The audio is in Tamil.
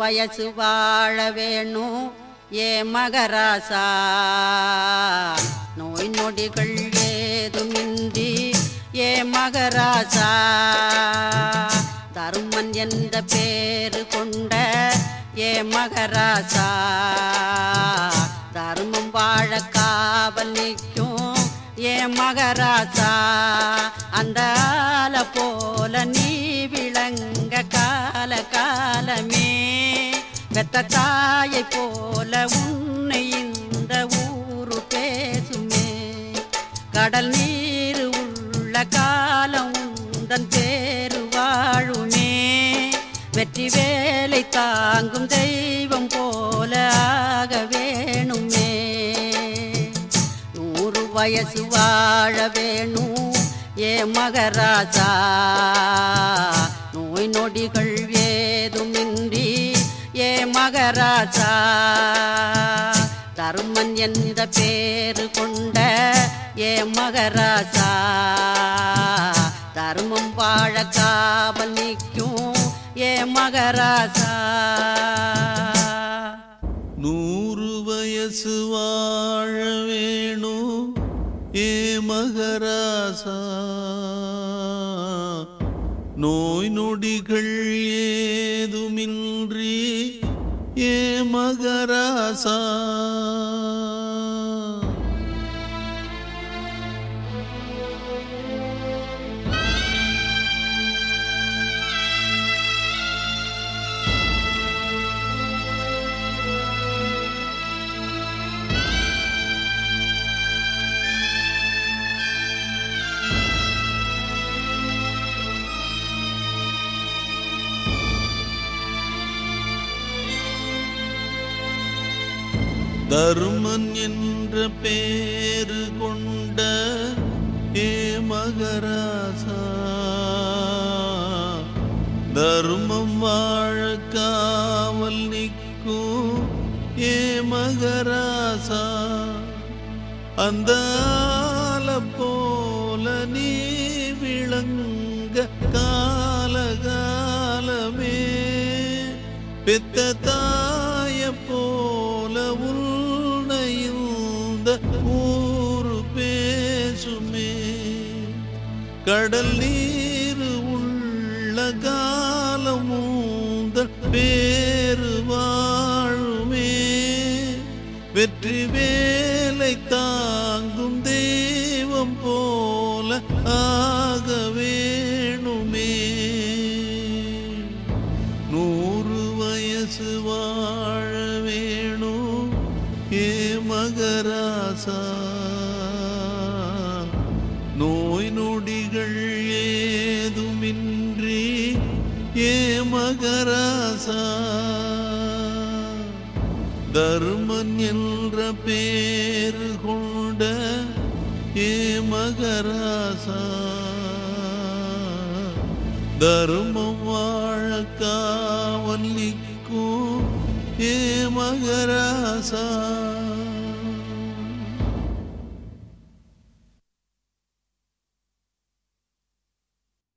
வயசு வாழ வேணும் ஏ மகராசா நோய் நொடிகள் ஏதுமின்றி ஏ மகராசா தருமன் என்ற பேரு கொண்ட ஏ மகராசா தர்மம் வாழ காவல் நிற்கும் ஏ மகராசா அந்த ஆல போல நீ விளங்க கால காலமே பெத்த தாயை போல உன்னை இந்த ஊரு பேசுமே கடல் நீர் உள்ள காலம் உந்தன் பேரு வாழுமே வெற்றி வேலை தாங்கும் தெய்வம் போல ஆக வேணுமே நூறு வயசு வாழ வேணும் ஏ மகராஜா நோய் நொடிகள் ஏதுமின்றி ஏ மகராஜா தருமன் என்ற பேரு கொண்ட ஏ மகராஜா தர்மம் வாழ காவல் நிற்கும் ஏ மகராஜா நூறு வயசு வாழ வேணும் ஏ மகராசா நோய் நொடிகள் ஏதுமின்றி ஏ மகராசா தருமன் என்ற பேரு கொண்ட ஏ மகராசா தர்மம் வாழ காவல் நிற்கும் ஏ மகராசா அந்த ஆல போல நீ விளங்க காலகாலமே பெத்த தாய போல உன்னை இந்த ஊரு பேசுமே கடல் நீர் உள்ள காலம் உந்தன் பேரு வாழுமே வெற்றி வேலை தாங்கும் தெய்வம் போல ஆக வேணுமே நூறு வயசு வாழ வேணும் ஏ மகராசா நோய் நொடிகள் ஏதுமின்றி ஏ மகராசா தர்மன் என்ற பேரு கொண்ட ஏ மகராசா தர்மம் வாழ காவல் நிற்கும் ஏ மகராசா